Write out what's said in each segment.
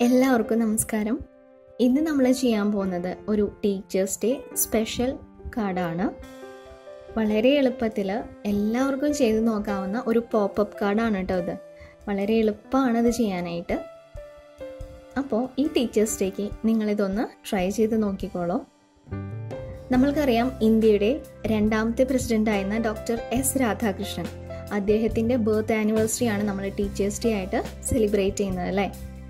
എല്ലാവർക്കും നമസ്കാരം ഇന്ന് നമ്മൾ ചെയ്യാൻ പോകുന്നത് ഒരു ടീച്ചേഴ്സ് ഡേ സ്പെഷ്യൽ കാർഡാണ് വളരെ എളുപ്പത്തിൽ എല്ലാവർക്കും ചെയ്ത് നോക്കാവുന്ന ഒരു പോപ്പപ്പ് കാർഡാണ് കേട്ടോ ഇത് വളരെ എളുപ്പമാണ് ഇത് ചെയ്യാനായിട്ട് അപ്പോൾ ഈ ടീച്ചേഴ്സ് ഡേക്ക് നിങ്ങളിതൊന്ന് ട്രൈ ചെയ്ത് നോക്കിക്കോളൂ നമ്മൾക്കറിയാം ഇന്ത്യയുടെ രണ്ടാമത്തെ പ്രസിഡന്റ് ആയിരുന്ന ഡോക്ടർ എസ് രാധാകൃഷ്ണൻ അദ്ദേഹത്തിൻ്റെ ബർത്ത് ആനിവേഴ്സറി ആണ് നമ്മൾ ടീച്ചേഴ്സ് ഡേ ആയിട്ട് സെലിബ്രേറ്റ് ചെയ്യുന്നത് അല്ലേ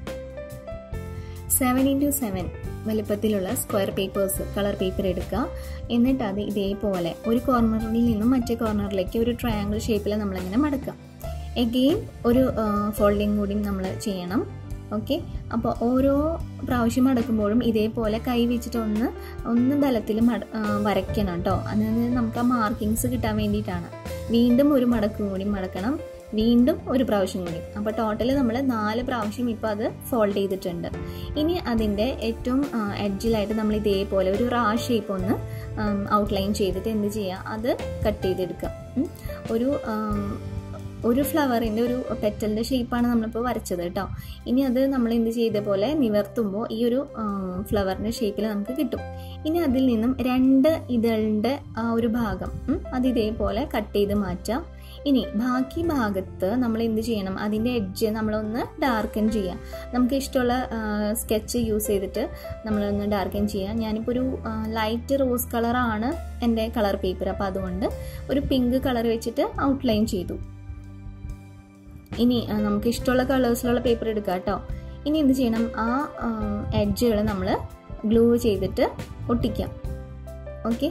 സെവൻ ഇൻറ്റു സെവൻ വലുപ്പത്തിലുള്ള സ്ക്വയർ പേപ്പേഴ്സ് കളർ പേപ്പർ എടുക്കുക എന്നിട്ട് അത് ഇതേപോലെ ഒരു കോർണറിൽ നിന്നും മറ്റേ കോർണറിലേക്ക് ഒരു ട്രയാങ്കിൾ ഷേപ്പിൽ നമ്മളിങ്ങനെ മടക്കുക എഗെയിൻ ഒരു ഫോൾഡിങ് കൂടി നമ്മൾ ചെയ്യണം ഓക്കെ അപ്പോൾ ഓരോ പ്രാവശ്യം മടക്കുമ്പോഴും ഇതേപോലെ കൈ വെച്ചിട്ട് ഒന്ന് ഒന്ന് ബലത്തിൽ മട വരയ്ക്കണം കേട്ടോ അതിന് നമുക്ക് ആ മാർക്കിങ്സ് കിട്ടാൻ വേണ്ടിയിട്ടാണ് വീണ്ടും ഒരു മടക്കും കൂടി മടക്കണം വീണ്ടും ഒരു പ്രാവശ്യം കൂടി അപ്പോൾ ടോട്ടൽ നമ്മൾ നാല് പ്രാവശ്യം ഇപ്പോൾ അത് ഫോൾഡ് ചെയ്തിട്ടുണ്ട് ഇനി അതിൻ്റെ ഏറ്റവും എഡ്ജിലായിട്ട് നമ്മൾ ഇതേപോലെ ഒരു റാ ഷേപ്പ് ഒന്ന് ഔട്ട്ലൈൻ ചെയ്തിട്ട് എന്ത് ചെയ്യുക അത് കട്ട് ചെയ്തെടുക്കുക ഒരു ഒരു ഫ്ലവറിൻ്റെ ഒരു പെറ്റലിൻ്റെ ഷേപ്പാണ് നമ്മളിപ്പോൾ വരച്ചത് കേട്ടോ ഇനി അത് നമ്മൾ എന്ത് ചെയ്ത പോലെ നിവർത്തുമ്പോൾ ഈ ഒരു ഫ്ലവറിൻ്റെ ഷേപ്പിൽ നമുക്ക് കിട്ടും ഇനി അതിൽ നിന്നും രണ്ട് ഇതളിൻ്റെ ആ ഒരു ഭാഗം അത് ഇതേപോലെ കട്ട് ചെയ്ത് മാറ്റാം ഇനി ബാക്കി ഭാഗത്ത് നമ്മൾ എന്ത് ചെയ്യണം അതിൻ്റെ എഡ്ജ് നമ്മളൊന്ന് ഡാർക്കൻ ചെയ്യാം നമുക്ക് ഇഷ്ടമുള്ള സ്കെച്ച് യൂസ് ചെയ്തിട്ട് നമ്മളൊന്ന് ഡാർക്കൻ ചെയ്യാം ഞാനിപ്പോൾ ഒരു ലൈറ്റ് റോസ് കളറാണ് എൻ്റെ കളർ പേപ്പർ അപ്പോൾ അതുകൊണ്ട് ഒരു പിങ്ക് കളർ വെച്ചിട്ട് ഔട്ട്ലൈൻ ചെയ്തു ഇനി നമുക്ക് ഇഷ്ടമുള്ള കളേഴ്സിലുള്ള പേപ്പർ എടുക്കാം കേട്ടോ ഇനി എന്ത് ചെയ്യണം ആ എഡ്ജുകൾ നമ്മൾ ഗ്ലൂ ചെയ്തിട്ട് ഒട്ടിക്കാം ഓക്കെ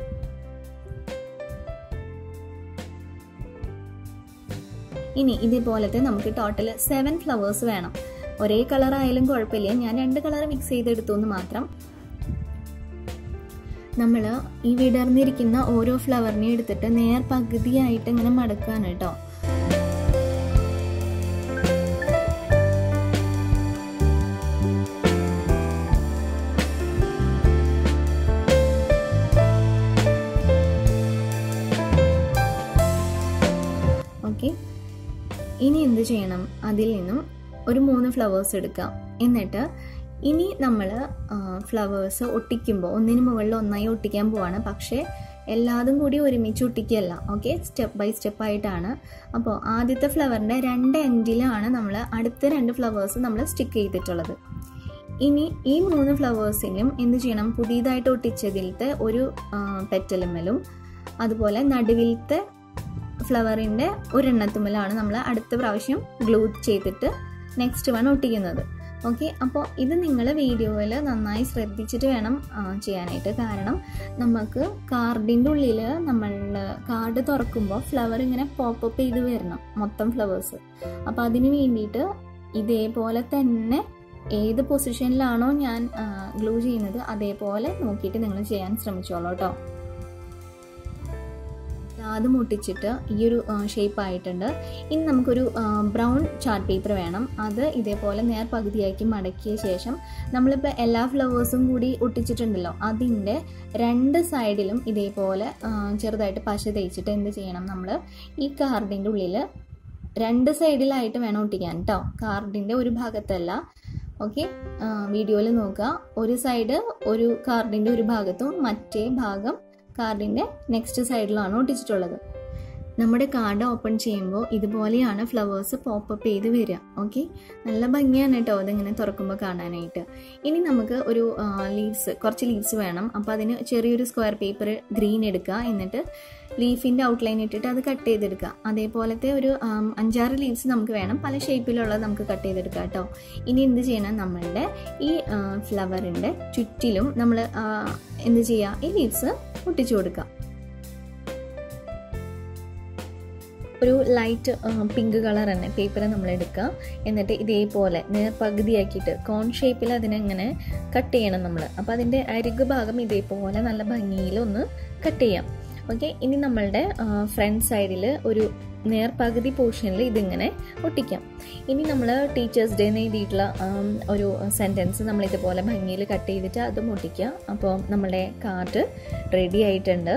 ഇനി ഇതേപോലത്തെ നമുക്ക് ടോട്ടൽ സെവൻ ഫ്ലവേഴ്സ് വേണം ഒരേ കളർ ആയാലും കുഴപ്പമില്ല ഞാൻ രണ്ട് കളർ മിക്സ് ചെയ്തെടുത്തു എന്ന് മാത്രം നമ്മൾ ഈ വിടർന്നിരിക്കുന്ന ഓരോ ഫ്ലവറിനെയും എടുത്തിട്ട് നേർ പകുതിയായിട്ട് ഇങ്ങനെ മടക്കാണ് കേട്ടോ ഓക്കെ ഇനി എന്ത് ചെയ്യണം അതിൽ നിന്നും ഒരു മൂന്ന് ഫ്ലവേഴ്സ് എടുക്കാം എന്നിട്ട് ഇനി നമ്മൾ ഫ്ലവേഴ്സ് ഒട്ടിക്കുമ്പോൾ ഒന്നിന് മുകളിൽ ഒന്നായി ഒട്ടിക്കാൻ പോവാണ് പക്ഷേ എല്ലാതും കൂടി ഒരുമിച്ച് ഒട്ടിക്കുകയല്ല ഓക്കെ സ്റ്റെപ്പ് ബൈ സ്റ്റെപ്പ് ആയിട്ടാണ് അപ്പോൾ ആദ്യത്തെ ഫ്ലവറിൻ്റെ രണ്ട് എൻഡിലാണ് നമ്മൾ അടുത്ത രണ്ട് ഫ്ലവേഴ്സ് നമ്മൾ സ്റ്റിക്ക് ചെയ്തിട്ടുള്ളത് ഇനി ഈ മൂന്ന് ഫ്ലവേഴ്സിനും എന്ത് ചെയ്യണം പുതിയതായിട്ട് ഒട്ടിച്ചതിലത്തെ ഒരു പെറ്റലുമ്മലും അതുപോലെ നടുവിലത്തെ ഫ്ലവറിൻ്റെ ഒരെണ്ണത്തുമ്മലാണ് നമ്മൾ അടുത്ത പ്രാവശ്യം ഗ്ലൂ ചെയ്തിട്ട് നെക്സ്റ്റ് വൺ ഒട്ടിക്കുന്നത് ഓക്കെ അപ്പോൾ ഇത് നിങ്ങൾ വീഡിയോയിൽ നന്നായി ശ്രദ്ധിച്ചിട്ട് വേണം ചെയ്യാനായിട്ട് കാരണം നമുക്ക് കാർഡിൻ്റെ ഉള്ളിൽ നമ്മൾ കാർഡ് തുറക്കുമ്പോൾ ഫ്ലവർ ഇങ്ങനെ പോപ്പപ്പ് ചെയ്ത് വരണം മൊത്തം ഫ്ലവേഴ്സ് അപ്പോൾ അതിന് വേണ്ടിയിട്ട് ഇതേപോലെ തന്നെ ഏത് പൊസിഷനിലാണോ ഞാൻ ഗ്ലൂ ചെയ്യുന്നത് അതേപോലെ നോക്കിയിട്ട് നിങ്ങൾ ചെയ്യാൻ ശ്രമിച്ചോളൂ കേട്ടോ അത് മുട്ടിച്ചിട്ട് ഈ ഒരു ഷേപ്പ് ആയിട്ടുണ്ട് ഇനി നമുക്കൊരു ബ്രൗൺ ചാർട്ട് പേപ്പർ വേണം അത് ഇതേപോലെ നേർ പകുതിയാക്കി മടക്കിയ ശേഷം നമ്മളിപ്പോൾ എല്ലാ ഫ്ലവേഴ്സും കൂടി ഒട്ടിച്ചിട്ടുണ്ടല്ലോ അതിൻ്റെ രണ്ട് സൈഡിലും ഇതേപോലെ ചെറുതായിട്ട് പശ തേച്ചിട്ട് എന്ത് ചെയ്യണം നമ്മൾ ഈ കാർഡിൻ്റെ ഉള്ളിൽ രണ്ട് സൈഡിലായിട്ട് വേണം ഒട്ടിക്കാൻ കേട്ടോ കാർഡിൻ്റെ ഒരു ഭാഗത്തല്ല ഓക്കെ വീഡിയോയിൽ നോക്കുക ഒരു സൈഡ് ഒരു കാർഡിൻ്റെ ഒരു ഭാഗത്തും മറ്റേ ഭാഗം കാർഡിൻ്റെ നെക്സ്റ്റ് സൈഡിലാണ് ഒട്ടിച്ചിട്ടുള്ളത് നമ്മുടെ കാർഡ് ഓപ്പൺ ചെയ്യുമ്പോൾ ഇതുപോലെയാണ് ഫ്ലവേഴ്സ് പോപ്പപ്പ് ചെയ്ത് വരിക ഓക്കെ നല്ല ഭംഗിയാണ് കേട്ടോ അതിങ്ങനെ തുറക്കുമ്പോൾ കാണാനായിട്ട് ഇനി നമുക്ക് ഒരു ലീവ്സ് കുറച്ച് ലീവ്സ് വേണം അപ്പോൾ അതിന് ചെറിയൊരു സ്ക്വയർ പേപ്പർ ഗ്രീൻ എടുക്കുക എന്നിട്ട് ലീഫിൻ്റെ ഔട്ട്ലൈൻ ഇട്ടിട്ട് അത് കട്ട് ചെയ്തെടുക്കുക അതേപോലത്തെ ഒരു അഞ്ചാറ് ലീവ്സ് നമുക്ക് വേണം പല ഷേപ്പിലുള്ളത് നമുക്ക് കട്ട് ചെയ്തെടുക്കാം കേട്ടോ ഇനി എന്ത് ചെയ്യണം നമ്മളുടെ ഈ ഫ്ലവറിൻ്റെ ചുറ്റിലും നമ്മൾ എന്ത് ചെയ്യുക ഈ ലീവ്സ് ഒട്ടിച്ചു കൊടുക്കുക ഒരു ലൈറ്റ് പിങ്ക് കളർ തന്നെ പേപ്പർ നമ്മൾ എടുക്കുക എന്നിട്ട് ഇതേപോലെ നേർ പകുതിയാക്കിയിട്ട് കോൺ ഷേപ്പിൽ അതിനെങ്ങനെ കട്ട് ചെയ്യണം നമ്മൾ അപ്പോൾ അതിൻ്റെ അരികു ഭാഗം ഇതേപോലെ നല്ല ഭംഗിയിൽ ഒന്ന് കട്ട് ചെയ്യാം ഓക്കെ ഇനി നമ്മളുടെ ഫ്രണ്ട് സൈഡിൽ ഒരു നേർ പകുതി പോർഷനിൽ ഇതിങ്ങനെ ഒട്ടിക്കാം ഇനി നമ്മൾ ടീച്ചേഴ്സ് ഡേ എഴുതിയിട്ടുള്ള ഒരു സെൻറ്റൻസ് നമ്മൾ ഇതുപോലെ ഭംഗിയിൽ കട്ട് ചെയ്തിട്ട് അതും ഒട്ടിക്കുക അപ്പോൾ നമ്മുടെ കാർഡ് റെഡി ആയിട്ടുണ്ട്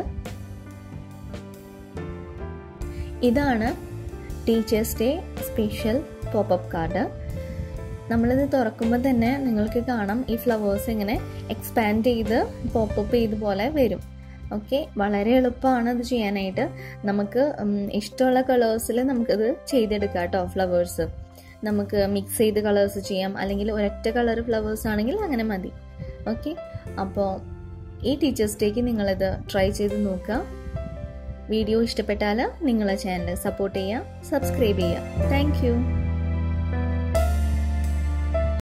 ഇതാണ് teachers day special pop up card നമ്മളിത് തുറക്കുമ്പോൾ തന്നെ നിങ്ങൾക്ക് കാണാം ഈ ഫ്ലവേഴ്സ് ഇങ്ങനെ എക്സ്പാൻഡ് ചെയ്ത് പോപ്പപ്പ് ചെയ്ത് പോലെ വരും ഓക്കെ വളരെ എളുപ്പമാണ് ഇത് ചെയ്യാനായിട്ട് നമുക്ക് ഇഷ്ടമുള്ള കളേഴ്സിൽ നമുക്കത് ചെയ്തെടുക്കാം കേട്ടോ ഫ്ലവേഴ്സ് നമുക്ക് മിക്സ് ചെയ്ത് കളേഴ്സ് ചെയ്യാം അല്ലെങ്കിൽ ഒരൊറ്റ കളർ ഫ്ലവേഴ്സ് ആണെങ്കിൽ അങ്ങനെ മതി ഓക്കെ അപ്പോൾ ഈ ടീച്ചേഴ്സ് ഡേക്ക് നിങ്ങളിത് ട്രൈ ചെയ്ത് നോക്കുക വീഡിയോ ഇഷ്ടപ്പെട്ടാൽ നിങ്ങളെ ചാനൽ സപ്പോർട്ട് ചെയ്യുക സബ്സ്ക്രൈബ് ചെയ്യുക താങ്ക്